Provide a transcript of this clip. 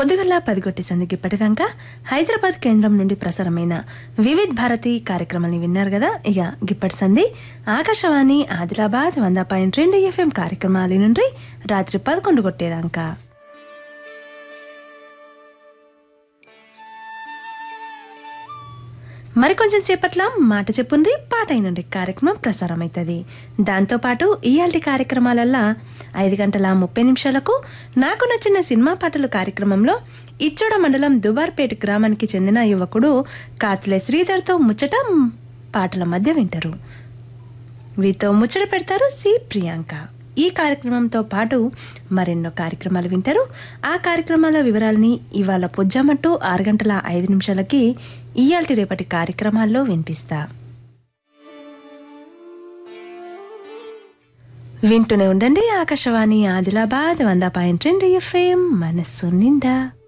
పొద్దుగల్లా పదిగొట్టి సందికి ఇప్పటిదాకా హైదరాబాద్ కేంద్రం నుండి ప్రసారమైన వివిధ్ భారతి కార్యక్రమాన్ని విన్నారు కదా ఇక గిప్పటి సంధి ఆకాశవాణి ఆదిలాబాద్ వంద పాయింట్ రెండు ఎఫ్ఎం కార్యక్రమాల నుండి రాత్రి పదకొండు కొట్టేదాకా మరికొంచెం సేపట్లో మాట చెప్పుండ్రి పాట అయినండి కార్యక్రమం ప్రసారం అవుతుంది దాంతోపాటు ఇయాల్టి కార్యక్రమాలల్లా ఐదు గంటల ముప్పై నిమిషాలకు నాకు నచ్చిన సినిమా పాటలు కార్యక్రమంలో ఇచ్చోడ మండలం దుబార్పేట గ్రామానికి చెందిన యువకుడు కాత్లే శ్రీధర్తో ముచ్చట పాటల మధ్య వింటారు వీతో ముచ్చట పెడతారు సి ప్రియాంక ఈ కార్యక్రమంతో పాటు మరెన్నో కార్యక్రమాలు వింటారు ఆ కార్యక్రమాల వివరాలని ఇవాళ పొజ్జామట్టు ఆరు గంటల ఐదు నిమిషాలకి ఇయాల్టి రేపటి కార్యక్రమాల్లో వినిపిస్తా వింటూనే ఉండండి ఆకాశవాణి ఆదిలాబాద్ వంద పాయింట్ రెండు ఎఫ్ఎం మనస్సు నిండా